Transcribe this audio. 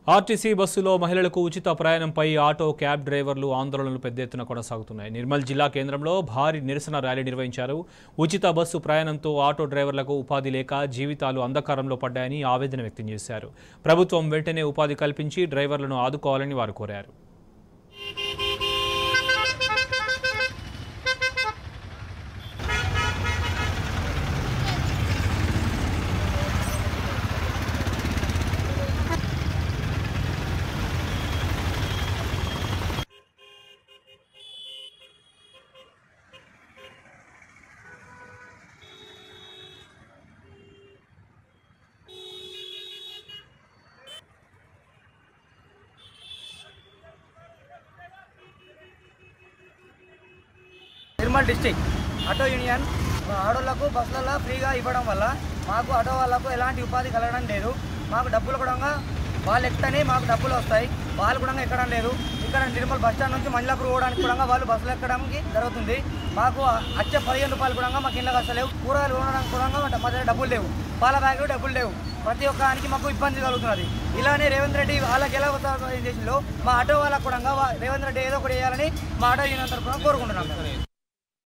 RTC బస్సులో మహిళలకు ఉచిత ప్రయాణంపై ఆటో క్యాబ్ డ్రైవర్లు ఆందోళనలు పెద్ద ఎత్తున కొనసాగుతున్నాయి నిర్మల్ జిల్లా కేంద్రంలో భారీ నిరసన ర్యాలీ నిర్వహించారు ఉచిత బస్సు ప్రయాణంతో ఆటో డ్రైవర్లకు ఉపాధి లేక జీవితాలు అంధకారంలో పడ్డాయని ఆవేదన వ్యక్తం చేశారు ప్రభుత్వం వెంటనే ఉపాధి కల్పించి డ్రైవర్లను ఆదుకోవాలని వారు కోరారు నిర్మల్ డిస్టిక్ ఆటో యూనియన్ ఆటోలకు బస్సులలో ఫ్రీగా ఇవ్వడం వల్ల మాకు ఆటో వాళ్ళకు ఎలాంటి ఉపాధి కలగడం లేదు మాకు డబ్బులు కూడా వాళ్ళు ఎక్కనే మాకు డబ్బులు వస్తాయి వాళ్ళు కూడా ఎక్కడం లేదు ఇక్కడ నిర్మల్ బస్ స్టాండ్ నుంచి మంజలాపూర్ పోవడానికి కూడా వాళ్ళు బస్సులు ఎక్కడానికి జరుగుతుంది మాకు వచ్చే పదిహేను రూపాయలు కూడా మాకు ఇళ్ళకి వస్తలేవు కూరగాయలు కొనడానికి కూడా మా దగ్గర డబ్బులు లేవు పాల బ్యాగులు డబ్బులు లేవు ప్రతి ఒక్కరికి మాకు ఇబ్బంది కలుగుతున్నది ఇలానే రేవంత్ రెడ్డి వాళ్ళకి ఎలా చేసిందో మా ఆటో వాళ్ళకు కూడా వా- రేవంత్ రెడ్డి ఏదో ఒకటి చేయాలని మా ఆటో యూనియన్ తరఫున కోరుకుంటున్నాం